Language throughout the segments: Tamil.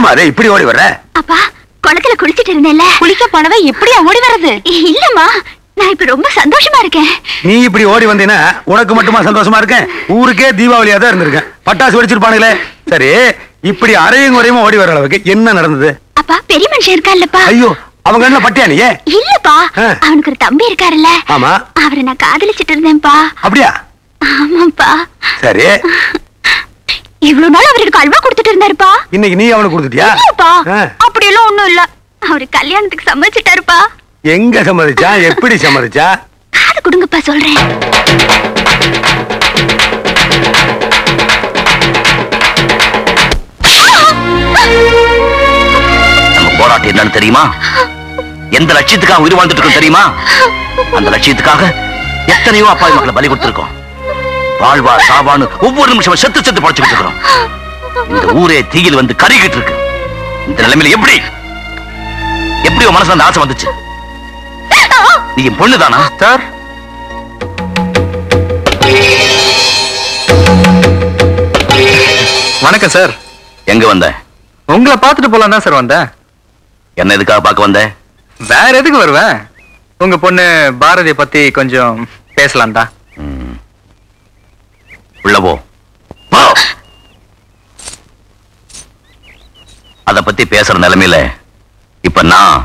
என்னம்மா அது இப்படி ஓடி வர்ற அப்பா குளத்துல குளிச்சிட்டு இருந்தேன்ல குளிக்க போனவ எப்படியா ஓடி வர்றது இல்லம்மா நான் இப்ப ரொம்ப சந்தோஷமா இருக்கேன் நீ இப்படி ஓடி வந்தீங்கன்னா உனக்கு மட்டுமா சந்தோஷமா இருக்கேன் ஊருக்கே தீபாவளியா தான் இருந்திருக்கேன் பட்டாசு வெடிச்சிருப்பானுங்களே சரி இப்படி அரையும் குறையுமா ஓடி வர அளவுக்கு என்ன நடந்தது அப்பா பெரிய மனுஷன் இருக்கான்லப்பா ஐயோ அவங்க என்ன பட்டியானியே இல்லப்பா ஆ. அவனுக்கு ஒரு தம்பி இருக்காருல்ல ஆமா அவரை நான் காதலிச்சிட்டு இருந்தேன்ப்பா அப்படியா ஆமாப்பா சரி இவ்வளவு நாள் அவர் எனக்கு அல்வா கொடுத்துட்டு இருந்தாருப்பா இன்னைக்கு நீ அவனுக்கு கொடுத்துட்டியா இல்லப்பா ஆ. அப்படி எல்லாம் ஒண்ணும் இல்ல அவரு கல்யாணத்துக்கு சம்மதிச்சிட்டாருப்பா எங்க சம்மதிச்சா எப்படி சம்மதிச்சா காது கொடுங்கப்பா சொல்றேன் நம்ம போராட்டம் என்னன்னு தெரியுமா எந்த லட்சியத்துக்காக உயிர் வாழ்ந்துட்டு இருக்கோம் தெரியுமா அந்த லட்சியத்துக்காக எத்தனையோ அப்பாவி மக்களை பலி கொடுத்திருக்கோம் வாழ்வா சாவான்னு ஒவ்வொரு நிமிஷமும் செத்து செத்து படைச்சுக்கிட்டு இருக்கிறோம் இந்த ஊரே தீயில் வந்து கருகிட்டு இருக்கு இந்த நிலைமையில எப்படி எப்படி உன் மனசுல அந்த ஆசை வந்துச்சு நீ என் பொண்ணுதானா சார் வணக்கம் சார் எங்க வந்த உங்களை பார்த்துட்டு போலாம் தான் சார் வந்தேன் என்ன எதுக்காக பார்க்க வந்த வேற எதுக்கு வருவேன் உங்க பொண்ணு பாரதிய பத்தி கொஞ்சம் பேசலாம் தான் ம். உள்ள போ போ. அத பத்தி பேசுற நிலைமையில இப்ப நான்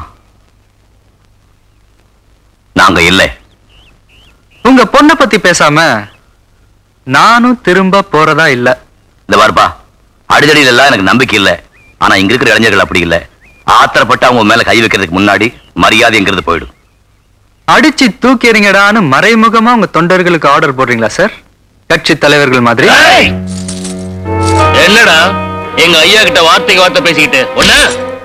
நாங்க இல்லை உங்க பொண்ணை பத்தி பேசாம நானும் திரும்ப போறதா இல்ல இந்த பாருப்பா அடிதடியில எல்லாம் எனக்கு நம்பிக்கை இல்ல ஆனா இங்க இருக்கிற இளைஞர்கள் அப்படி இல்ல ஆத்திரப்பட்டு அவங்க மேல கை வைக்கிறதுக்கு முன்னாடி மரியாதைங்கிறது போயிடும் அடிச்சு தூக்கி எறிங்கடான்னு மறைமுகமா உங்க தொண்டர்களுக்கு ஆர்டர் போடுறீங்களா சார் கட்சி தலைவர்கள் மாதிரி என்னடா எங்க ஐயா கிட்ட வார்த்தைக்கு வார்த்தை பேசிக்கிட்டு ஒண்ணு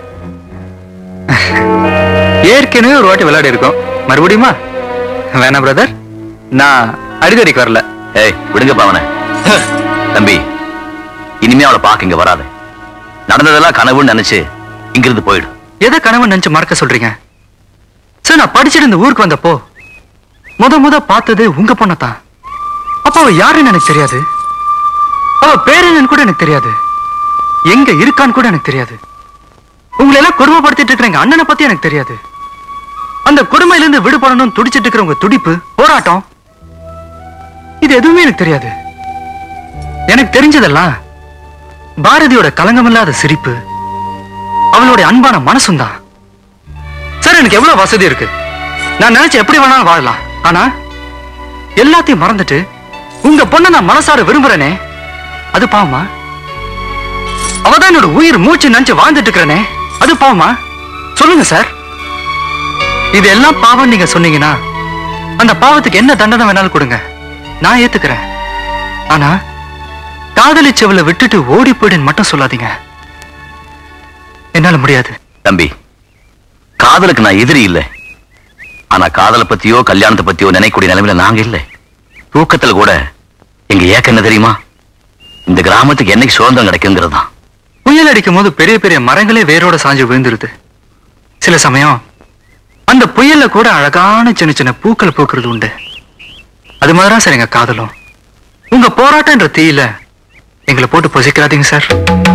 ஏற்கனவே ஒரு வாட்டி விளையாடி இருக்கோம் மறுபடியுமா வேணாம் பிரதர் நான் அடிதடிக்கு வரல ஏய் விடுங்க பாவன தம்பி இனிமே அவளை பார்க்க இங்க வராத நடந்ததெல்லாம் கனவுன்னு நினைச்சு இங்கிருந்து போயிடு எதை கனவு நினைச்சு மறக்க சொல்றீங்க சார் நான் படிச்சுட்டு இந்த ஊருக்கு வந்தப்போ முத முத பார்த்தது உங்க பொண்ணை தான் அப்ப அவ யாருன்னு எனக்கு தெரியாது அவ பேர் என்னன்னு கூட எனக்கு தெரியாது எங்க இருக்கான்னு கூட எனக்கு தெரியாது உங்களை எல்லாம் கொடுமைப்படுத்திட்டு இருக்கிற எங்க அண்ணனை பத்தி எனக்கு தெரியாது அந்த கொடுமையில இருந்து விடுபடணும் துடிச்சிட்டு இருக்கிற உங்க துடிப்பு போராட்டம் இது எதுவுமே எனக்கு தெரியாது எனக்கு தெரிஞ்சதெல்லாம் பாரதியோட கலங்கமில்லாத சிரிப்பு அவளுடைய அன்பான மனசும் தான் சார் எனக்கு எவ்வளவு வசதி இருக்கு நான் நினைச்ச எப்படி வேணாலும் வாழலாம் ஆனா எல்லாத்தையும் மறந்துட்டு உங்க பொண்ணை நான் மனசார விரும்புறேனே அது பாவமா அவதான் என்னோட உயிர் மூச்சு நினைச்சு வாழ்ந்துட்டு இருக்கிறேனே அது பாவமா சொல்லுங்க சார் இது எல்லாம் பாவம் நீங்க சொன்னீங்கன்னா அந்த பாவத்துக்கு என்ன தண்டனை வேணாலும் கொடுங்க நான் ஏத்துக்கிறேன் ஆனா காதலிச்சவளை விட்டுட்டு ஓடி போயிடுன்னு மட்டும் சொல்லாதீங்க என்னால முடியாது தம்பி காதலுக்கு நான் எதிரி இல்ல ஆனா காதலை பத்தியோ கல்யாணத்தை பத்தியோ நினைக்கக்கூடிய நிலைமையில நாங்க இல்ல தூக்கத்துல கூட எங்க ஏக்கம் என்ன தெரியுமா இந்த கிராமத்துக்கு என்னைக்கு சுதந்திரம் கிடைக்குங்கிறது தான் புயல் அடிக்கும் போது பெரிய பெரிய மரங்களே வேரோட சாஞ்சு விழுந்துருது சில சமயம் அந்த புயல்ல கூட அழகான சின்ன சின்ன பூக்கள் பூக்கிறது உண்டு அது மாதிரிதான் சார் எங்க காதலும் உங்க போராட்டம்ன்ற தீயில எங்களை போட்டு பொசிக்கிறாதீங்க சார்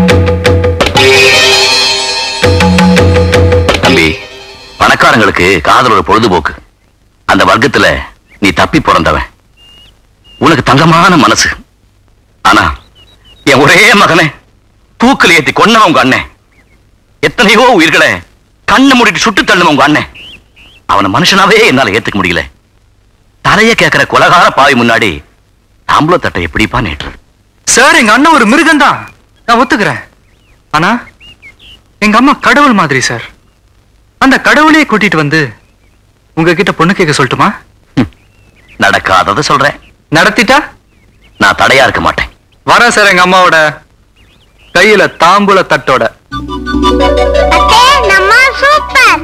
தம்பி பணக்காரங்களுக்கு காதல் ஒரு பொழுதுபோக்கு அந்த வர்க்கத்துல நீ தப்பி பிறந்தவன் உனக்கு தங்கமான மனசு ஆனா என் ஒரே மகனை தூக்கில் ஏத்தி கொன்னவன் உங்க அண்ணன் எத்தனையோ உயிர்களை கண்ணை மூடிட்டு சுட்டு தள்ளுவன் உங்க அண்ணன் அவனை மனுஷனாவே என்னால ஏத்துக்க முடியல தலைய கேட்கிற கொலகார பாவி முன்னாடி தாம்பள தட்டை எப்படிப்பா நேற்று சார் எங்க அண்ணன் ஒரு மிருகம் தான் நான் ஒத்துக்கிறேன் ஆனா எங்க அம்மா கடவுள் மாதிரி சார் அந்த கடவுளையே கூட்டிட்டு வந்து உங்ககிட்ட பொண்ணு கேட்க சொல்லட்டுமா நடக்காததை சொல்றேன் நடத்திட்டா நான் தடையா இருக்க மாட்டேன் வரேன் சார் எங்க அம்மாவோட கையில தாம்பூல தட்டோட அத்தே நம்ம சூப்பர்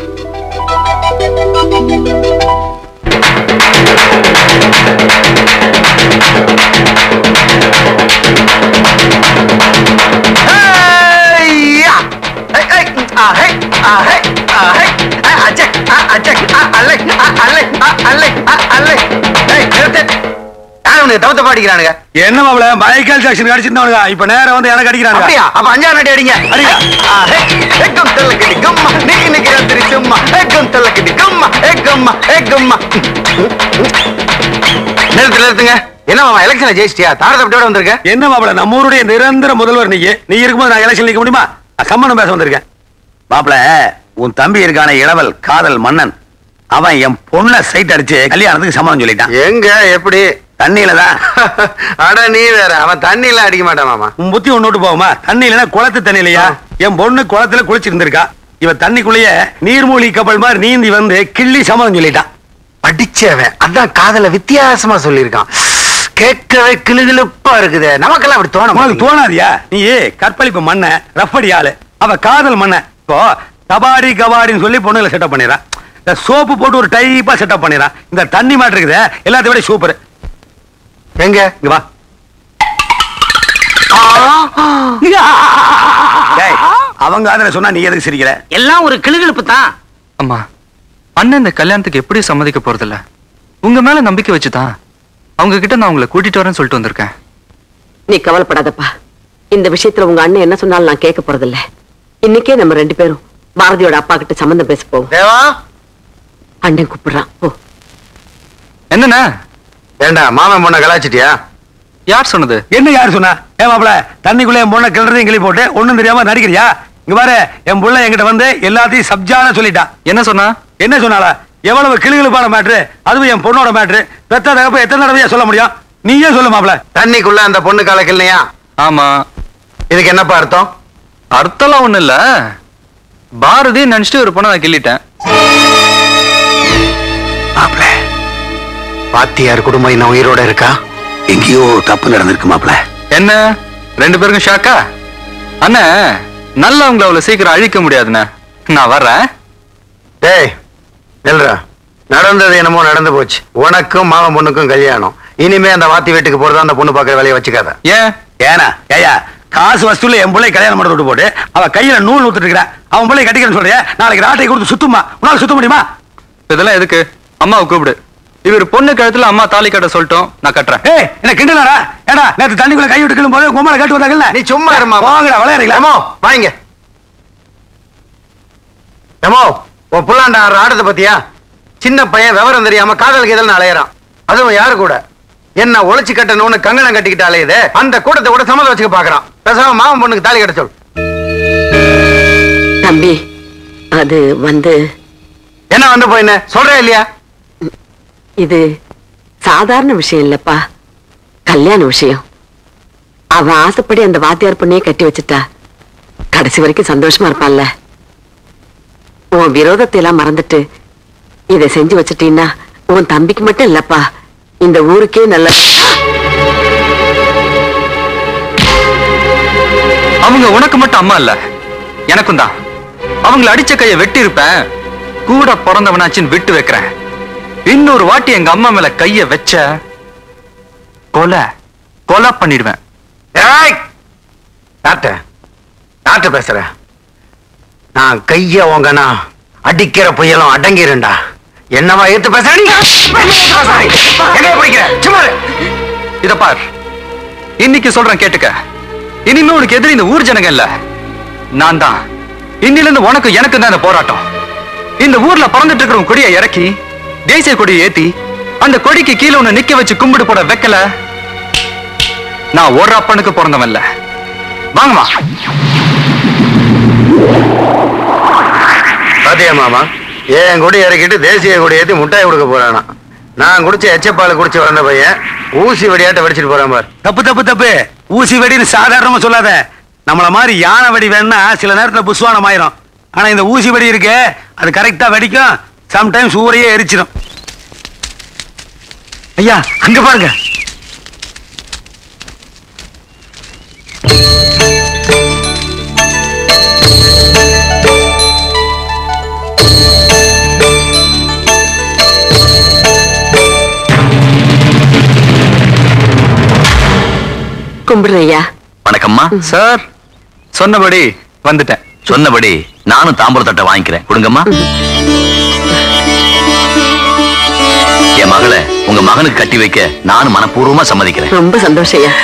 அவனுக்கு தவத்த பாடிக்கிறானுங்க என்ன மாப்பிள மைக்கேல் ஜாக்சன் அடிச்சிருந்தவனுங்க இப்ப நேரம் வந்து எனக்கு அடிக்கிறாங்க அப்படியா அப்ப அஞ்சாறு அடி அடிங்க அடிங்க. ஆ, ஹே, ஏக்கம் தள்ளக்கடி கம்மா நீங்க நிக்கிற திரு சும்மா ஏக்கம் தள்ளக்கடி கம்மா ஏக்கம்மா ஏக்கம்மா நிறுத்து நிறுத்துங்க என்ன மாமா எலெக்ஷன்ல ஜெயிச்சிட்டியா தாரதப்பட்டியோட வந்திருக்க என்ன மாப்பிள நம்ம ஊருடைய நிரந்தர முதல்வர் நீ நீ இருக்கும்போது நான் எலெக்ஷன் நிக்க முடியுமா நான் சம்மந்தம் பேச வந்திருக்கேன் மாப்பிள உன் தம்பி இருக்கான இளவல் காதல் மன்னன் அவன் என் பொண்ண சைட் அடிச்சு கல்யாணத்துக்கு சம்மதம் சொல்லிட்டான் எங்க எப்படி தண்ணியில தான் அட நீ வேற அவன் தண்ணி எல்லாம் அடிக்க மாட்டான் மாமா உன் புத்தி ஒண்ணு விட்டு போகுமா தண்ணி இல்லைன்னா குளத்து தண்ணி இல்லையா என் பொண்ணு குளத்துல குளிச்சிருந்திருக்கா இவ தண்ணிக்குள்ளேயே நீர்மூழ்கி கப்பல் மாதிரி நீந்தி வந்து கிள்ளி சம்மதம் சொல்லிட்டான் படிச்சவன் அதான் காதல வித்தியாசமா சொல்லியிருக்கான் கேட்கவே கிளுகிளுப்பா இருக்குது நமக்கெல்லாம் அப்படி தோண உனக்கு மாட்டேங்குது. தோணாதியா நீ கற்பழிப்பு மண்ண ரஃபடி ஆளு அவ காதல் மண்ண இப்போ கபாடி கபாடின்னு சொல்லி பொண்ணுல செட்டப் பண்ணிடுறான் இந்த சோப்பு போட்டு ஒரு டைப்பா செட்டப் பண்ணிடுறான் இந்த தண்ணி மாட்டு இருக்குது எல்லாத்தையும் விட சூப்பர் எங்க இங்க வா டேய், அவங்க அதுல சொன்னா நீ எதுக்கு சிரிக்கிற எல்லாம் ஒரு கிளுகிழுப்பு தான் அம்மா அண்ணன் இந்த கல்யாணத்துக்கு எப்படி சம்மதிக்க போறதில்ல உங்க மேல நம்பிக்கை வச்சுதான் அவங்க கிட்ட நான் உங்களை கூட்டிட்டு வரேன்னு சொல்லிட்டு வந்திருக்கேன் நீ கவலைப்படாதப்பா இந்த விஷயத்துல உங்க அண்ணன் என்ன சொன்னாலும் நான் கேட்க போறதில்ல இன்னைக்கே நம்ம ரெண்டு பேரும் பாரதியோட அப்பா கிட்ட சம்மந்தம் பேச போவோம் தேவா அண்ணன் கூப்பிடுறான் ஓ என்னண்ணா ஏண்டா மாமன் பொண்ணை கலாச்சிட்டியா யார் சொன்னது என்ன யார் சொன்னா ஏன் மாப்பிள தண்ணிக்குள்ள என் பொண்ணை கிளறதையும் கிளி போட்டு ஒண்ணும் தெரியாம நடிக்கிறியா இங்க பாரு என் புள்ள என்கிட்ட வந்து எல்லாத்தையும் சப்ஜான சொல்லிட்டான் என்ன சொன்னா என்ன சொன்னால எவ்வளவு கிளுகிழுப்பான மேட்ரு அதுவும் என் பொண்ணோட மேட்ரு பெத்த தகப்ப எத்தனை தடவையா சொல்ல முடியும் நீயே சொல்லு மாப்பிள தண்ணிக்குள்ள அந்த பொண்ணு கலக்கலையா ஆமா இதுக்கு என்னப்பா அர்த்தம் அர்த்தம்லாம் ஒண்ணு இல்ல பாரதி நினைச்சிட்டு ஒரு பொண்ணை நான் கிள்ளிட்டேன் மாப்பிள பாத்தியார் குடும்பம் இன்னும் உயிரோட இருக்கா எங்கேயோ தப்பு நடந்திருக்கு மாப்பிள என்ன ரெண்டு பேருக்கும் ஷாக்கா அண்ணா நல்லவங்களை அவ்வளவு சீக்கிரம் அழிக்க முடியாதுண்ணே நான் வர்றேன் டேய் நெல்றா நடந்தது என்னமோ நடந்து போச்சு உனக்கும் மாமன் பொண்ணுக்கும் கல்யாணம் இனிமே அந்த வாத்தி வீட்டுக்கு போறதா அந்த பொண்ணு பாக்குற வேலையை வச்சுக்காத ஏன் ஏனா ஏயா காசு வசூல என் பிள்ளை கல்யாணம் பண்ணி விட்டு போட்டு அவ கையில நூல் ஊத்துட்டு இருக்கிற அவன் பிள்ளை கட்டிக்கிறேன்னு சொல்றியா நாளைக்கு ராட்டை கொடுத்து சுத்துமா உன்னால சுத்த முடியுமா இதெல்லாம் எதுக்கு அம்மாவை கூப்பிடு இவர் பொண்ணு கழுத்துல அம்மா தாலி கட்ட சொல்லட்டும் நான் கட்டுறேன் ஏய் என்ன கிண்டலாடா ஏடா நேத்து தண்ணிக்குள்ள கை விட்டு கிள்ளும் போது உமால கட்டு வந்தாங்கல்ல நீ சும்மா இருமா போங்கடா விளையாடுறீங்களா ஏமோ வாங்க ஏமோ உன் புள்ளாண்ட ஆடுற ஆட்டத்தை பத்தியா சின்ன பையன் விவரம் தெரியாம காதலுக்கு எதில் அலையறான் அதுவும் யாரு கூட என்ன ஒளிச்சு கட்டணும்னு கங்கணம் கட்டிக்கிட்டு அலையுது அந்த கூட்டத்தை கூட சம்மதம் வச்சுக்க பாக்குறான் பேசாம மாமன் பொண்ணுக்கு தாலி கட்ட சொல் தம்பி அது வந்து என்ன வந்து போயின்னு சொல்றேன் இல்லையா இது சாதாரண விஷயம் இல்லப்பா கல்யாண விஷயம் அவன் ஆசைப்படி அந்த வாத்தியார் பொண்ணையே கட்டி வச்சுட்டா கடைசி வரைக்கும் சந்தோஷமா இருப்பான்ல உன் விரோதத்தை எல்லாம் மறந்துட்டு இதை செஞ்சு வச்சுட்டீன்னா உன் தம்பிக்கு மட்டும் இல்லப்பா இந்த ஊருக்கே நல்ல அவங்க உனக்கு மட்டும் அம்மா இல்ல எனக்கும் தான் அவங்கள அடிச்ச கைய வெட்டி இருப்பேன் கூட பிறந்தவனாச்சின்னு விட்டு வைக்கிறேன் இன்னொரு வாட்டி எங்க அம்மா மேல கைய வச்ச கொலை கொலை பண்ணிடுவேன் ஏய்! யார்ட்ட யார்ட்ட பேசுற நான் கைய ஓங்கனா அடிக்கிற புயலும் அடங்கிருண்டா என்னவா எடுத்து பேசுற நீ? எங்க பிடிக்கிற சும்மா இரு. இத பார் இன்னைக்கு சொல்றேன் கேட்டுக்க இனிமே உனக்கு எதிரி இந்த ஊர் ஜனங்க இல்ல நான் தான் இன்னில இருந்து உனக்கு எனக்கு தான் இந்த போராட்டம் இந்த ஊர்ல பறந்துட்டு இருக்கிற கொடியை இறக்கி தேசிய கொடியை ஏத்தி அந்த கொடிக்கு கீழே உன்னை நிக்க வச்சு கும்பிடு போட வைக்கல நான் ஒரு அப்பனுக்கு பிறந்தவன் இல்ல வாங்கம்மா பாத்தியா மாமா ஏன் கொடி இறக்கிட்டு தேசிய கொடி ஏத்தி முட்டாய் கொடுக்க போறானா நான் குடிச்ச எச்சப்பால் குடிச்சு வளர்ந்த பையன் ஊசி வெடியாட்ட வெடிச்சிட்டு போறான் பார் தப்பு தப்பு தப்பு ஊசி வெடின்னு சாதாரணமா சொல்லாத நம்மள மாதிரி யானை வெடி வேணா சில நேரத்துல புஸ்வானம் ஆயிரும் ஆனா இந்த ஊசி வெடி இருக்கு அது கரெக்டா வெடிக்கும் சம்டைம்ஸ் ஊரையே எரிச்சிடும் ஐயா அங்க பாருங்க கும்பிடுறேன் ஐயா வணக்கம்மா சார் சொன்னபடி வந்துட்டேன் சொன்னபடி நானும் தாம்பூல தட்டை வாங்கிக்கிறேன் கொடுங்கம்மா என் மகளை உங்க மகனுக்கு கட்டி வைக்க நானும் மனப்பூர்வமா சம்மதிக்கிறேன் ரொம்ப சந்தோஷம் ஐயா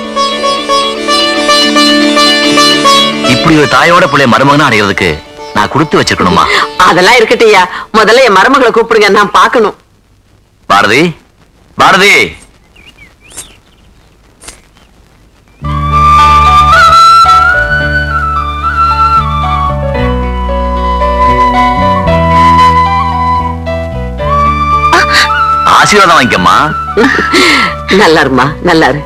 இப்படி ஒரு தாயோட பிள்ளை மருமகனா அடைகிறதுக்கு நான் கொடுத்து வச்சிருக்கணுமா அதெல்லாம் இருக்கட்டும் ஐயா முதல்ல என் மருமகளை கூப்பிடுங்க நான் பார்க்கணும் பாரதி பாரதி ஆசீர்வாதம் வாங்கிக்கம்மா நல்லா இருமா நல்லா இரு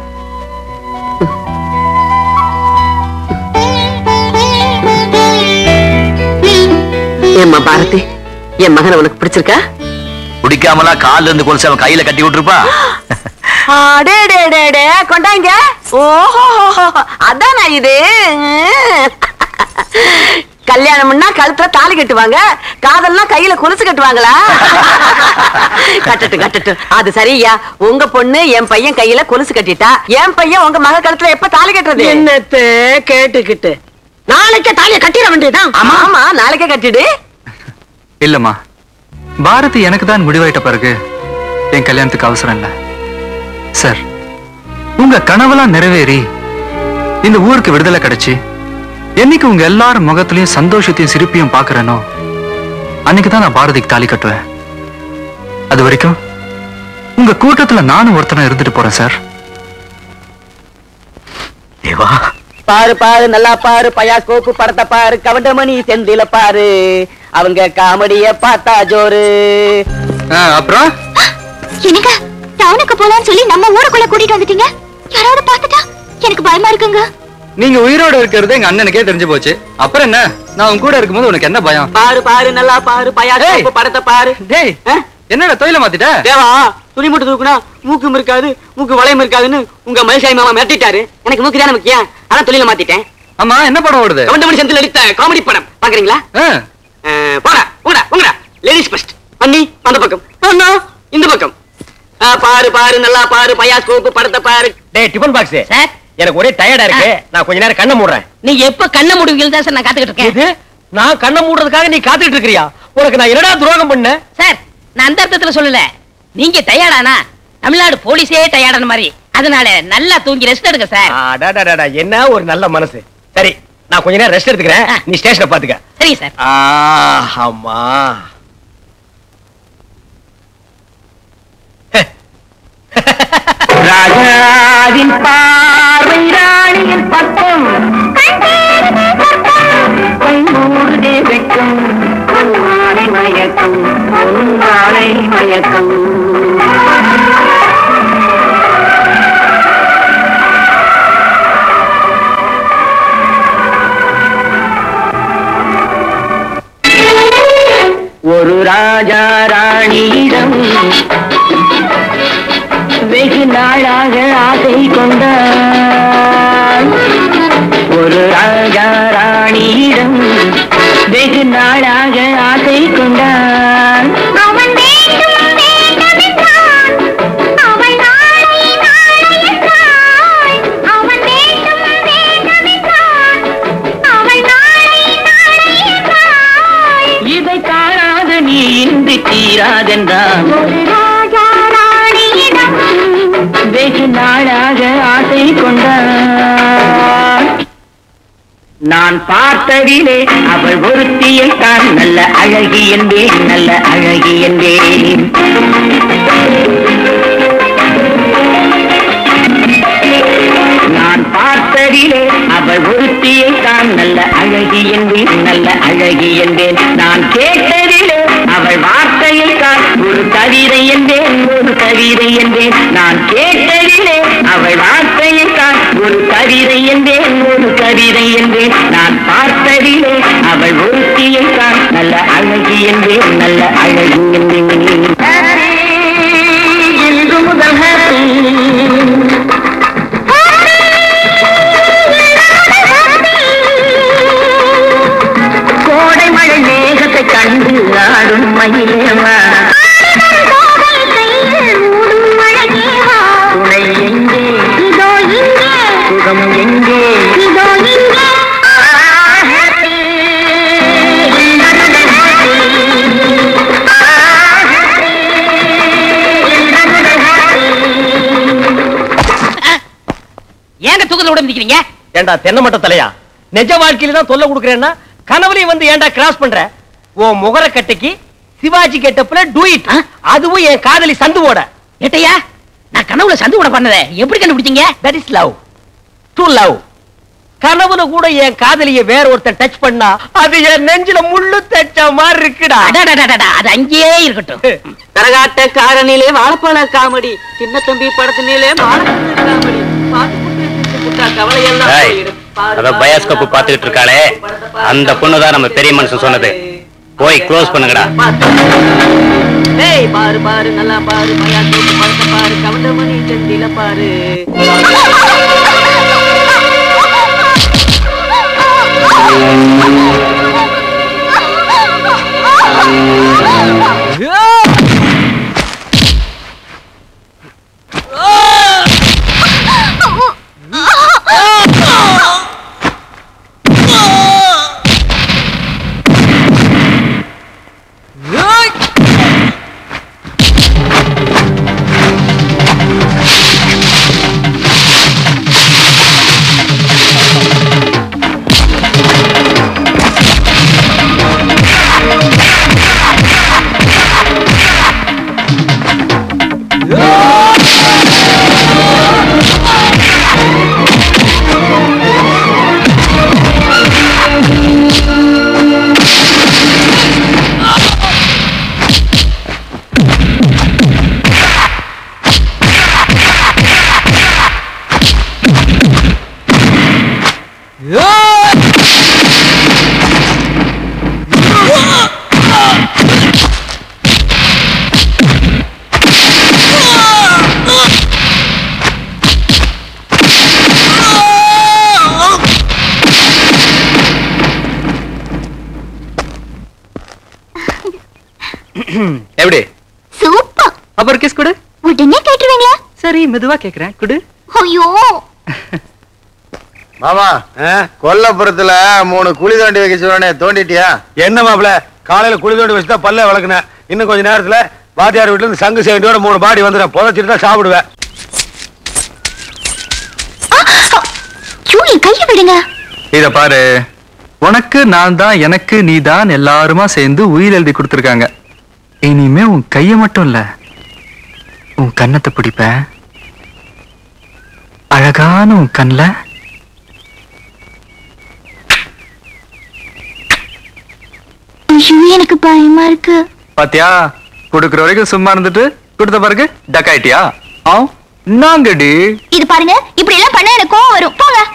ஏம்மா பாரதி என் மகனை உனக்கு பிடிச்சிருக்கா பிடிக்காமலா கால்ல இருந்து கொலுசு அவன் கையில கட்டி விட்டுருப்பா அடே டே டே டே கொண்டாங்க ஓஹோ அதானா இது கல்யாணம்னா கழுத்துல தாலி கட்டுவாங்க காதல்னா கையில கொலுசு கட்டுவாங்களா கட்டட்டும் கட்டட்டும் அது சரியா உங்க பொண்ணு என் பையன் கையில கொலுசு கட்டிட்டா என் பையன் உங்க மக கழுத்துல எப்ப தாலி கட்டுறது என்னத்த கேட்டுக்கிட்டு நாளைக்கே தாலியை கட்டிட வேண்டியதுதான் ஆமா ஆமா நாளைக்கே கட்டிடு இல்லம்மா பாரதி எனக்கு தான் முடிவாயிட்ட பிறகு என் கல்யாணத்துக்கு அவசரம் இல்ல சார் உங்க கனவெல்லாம் நிறைவேறி இந்த ஊருக்கு விடுதலை கிடைச்சு என்னைக்கு உங்க எல்லாரும் முகத்திலையும் சந்தோஷத்தையும் சிரிப்பையும் பாக்குறேனோ அன்னைக்கு தான் நான் பாரதிக்கு தாலி கட்டுவேன் அது வரைக்கும் உங்க கூட்டத்துல நானும் ஒருத்தனா இருந்துட்டு போறேன் சார் தேவா பாரு பாரு நல்லா பாரு பயாஸ்கோப்பு படத்தை பாரு கவண்டமணி செந்தில பாரு அவங்க காமெடிய பார்த்தா ஜோரு அப்புறம் என்னங்க டவுனுக்கு போலாம்னு சொல்லி நம்ம ஊருக்குள்ள கூட்டிட்டு வந்துட்டீங்க யாராவது பார்த்துட்டா எனக்கு பயமா இருக்குங்க நீங்க உயிரோட இருக்கிறது எங்க அண்ணனுக்கே தெரிஞ்சு போச்சு அப்புறம் என்ன நான் உன் கூட இருக்கும்போது உனக்கு என்ன பயம் பாரு பாரு நல்லா பாரு பயாஸ்கோப்பு படத்தை பாரு டேய் ஆ? என்னடா தொழில மாத்திட்ட தேவா துணி மட்டும் தூக்குனா மூக்கும் இருக்காது மூக்கு வளையம் இருக்காதுன்னு உங்க மனுஷாய் மாமா மிரட்டிட்டாரு எனக்கு மூக்கு தானே முக்கியம் அதான் தொழில மாத்திட்டேன் ஆமா என்ன படம் ஓடுது கவண்டமணி செந்தில் எடுத்த காமெடி படம் பாக்குறீங்களா ஆ, அஹ், போடா போடா உங்கடா லேடிஸ் ஃபர்ஸ்ட் பண்ணி அந்த பக்கம் அண்ணா இந்த பக்கம் அஹ், பாரு பாரு நல்லா பாரு பயாஸ்கோப்பு படத்தை பாரு டேய் டிபன் பாக்ஸ் சார் எனக்கு ஒரே டயர்டா இருக்கு நான் கொஞ்ச நேரம் கண்ணை மூடுறேன் நீ எப்ப கண்ண முடிவுகள் தான் சார் நான் காத்துக்கிட்டு இருக்கேன் இது நான் கண்ணை மூடுறதுக்காக நீ காத்துக்கிட்டு இருக்கிறியா உனக்கு நான் என்னடா துரோகம் பண்ணேன் சார் நான் அந்த அர்த்தத்துல சொல்லல நீங்க டயர்டானா தமிழ்நாடு போலீஸே டயர்டான மாதிரி அதனால நல்லா தூங்கி ரெஸ்ட் எடுங்க சார் அடடடடா, என்ன ஒரு நல்ல மனசு சரி நான் கொஞ்ச நேரம் ரெஸ்ட் எடுத்துக்கிறேன் ஆ. நீ ஸ்டேஷனை பாத்துக்க சரிங்க சார் ஆ, அம்மா ராஜாவின் பார்வை ராணியின் பக்கம் பொன்மூடுதே வெட்கம் பொன்மாலை மயக்கம் பொன்மாலை மயக்கம் ஒரு ராஜா ராணியிடம் வெகு நாளாக ஆசை கொண்டான் ஒரு ராஜா ராணியிடம் வெகு நாளாக ஆசை கொண்டான் அவன் வேண்டும் வேண்டும் என்றான் அவள் நாளை நாளை என்றாள் அவன் வேண்டும் வேண்டும் என்றான் அவள் நாளை நாளை என்றாள் இதை காணாத நீ இன்றி தீராதென்றான் ஒரு ராஜா ராணியிடம் வெகு நாளாக ஆசை கொண்டான் நான் பார்த்ததிலே அவள் ஒருத்தியை தான் நல்ல அழகி என்பேன் நல்ல அழகி என்பேன் நான் பார்த்ததிலே அவள் ஒருத்தியை தான் நல்ல அழகி என்பேன் நல்ல அழகி என்பேன் நான் கேட்டதிலே அவள் வார்த்தையை தான் ஒரு கவிதை என்பேன் ஒரு கவிதை என்பேன் நான் கேட்டதிலே அவள் வார்த்தையை தான் ஒரு கவிதை என்பேன் ஒரு கவிதை என்பேன் நான் பார்த்ததிலே அவள் ஒருத்தியை தான் நல்ல அழகி என்பேன் நல்ல அழகி என்பேன் இன்று முதல் happy. கோடை மழை மேகத்தை கண்டு ஆடும் மயிலேவா துணை எங்கே சுகம் எங்கே காதலோட நிக்கிறீங்க ஏண்டா தென்னமட்ட தலையா நிஜ வாழ்க்கையில தான் தொல்லை கொடுக்குறேன்னா கனவுலையும் வந்து ஏன்டா கிராஸ் பண்ற உன் முகர கட்டைக்கு சிவாஜி கெட்டப்ல டூ இட் அதுவும் என் காதலி சந்துவோட ஏட்டையா நான் கனவுல சந்துவோட பண்ணதே எப்படி கண்டுபிடிச்சீங்க that is love to love கனவுல கூட என் காதலிய வேற ஒருத்தன் டச் பண்ணா அது என் நெஞ்சில முள்ளு தச்ச மாதிரி இருக்குடா அது அங்கேயே இருக்கட்டும் கரகாட்ட காரனிலே வாழைப்பழ காமெடி சின்ன தம்பி படத்தினிலே வாழைப்பழ காமெடி பாட்டு புட்டு புட்டு புட்டா கவலை எல்லாம் ஏய், போயிடும். பாரு, அத பாரு, பயாஸ்கோப் பாரு, பாத்துக்கிட்டு இருக்காளே படத்தை பாரு, அந்த பொண்ணு தான் நம்ம பெரிய மனுஷன் சொன்னது போய் க்ளோஸ் பண்ணுங்கடா ஏய் பாரு பாரு நல்லா பாரு பயாஸ்கோப் படத்தை பாரு கவுண்டமணி செந்தில பாரு எப்படி சூப்பர் அப்புறம் கிஸ் கொடு உடனே கேட்டுருவீங்களா சரி மெதுவா கேக்குறேன் குடு ஐயோ மாமா கொல்லப்புறத்துல மூணு குழி தோண்டி வைக்க சொல்றேனே தோண்டிட்டியா என்ன மாப்பிள காலையில குழி தோண்டி வச்சுதான் பல்ல வளர்க்குனேன் இன்னும் கொஞ்ச நேரத்துல வாத்தியார் வீட்டுல இருந்து சங்கு சேண்டியோட மூணு பாடி வந்துடும் புதைச்சிட்டு தான் சாப்பிடுவேன் ஐயோ என் கையை விடுங்க இத பாரு உனக்கு நான் தான் எனக்கு நீ தான் எல்லாருமா சேர்ந்து உயிர் எழுதி கொடுத்துருக்காங்க இனிமே உன் கைய மட்டும் இல்ல உன் கன்னத்தை பிடிப்பேன் அழகான உன் கண்ணுல ஐயோ எனக்கு பயமா இருக்கு பாத்தியா கொடுக்குற வரைக்கும் சும்மா இருந்துட்டு கொடுத்த பிறகு டக்காயிட்டியா ஆ நாங்கடி இது பாருங்க இப்படி எல்லாம் பண்ண எனக்கு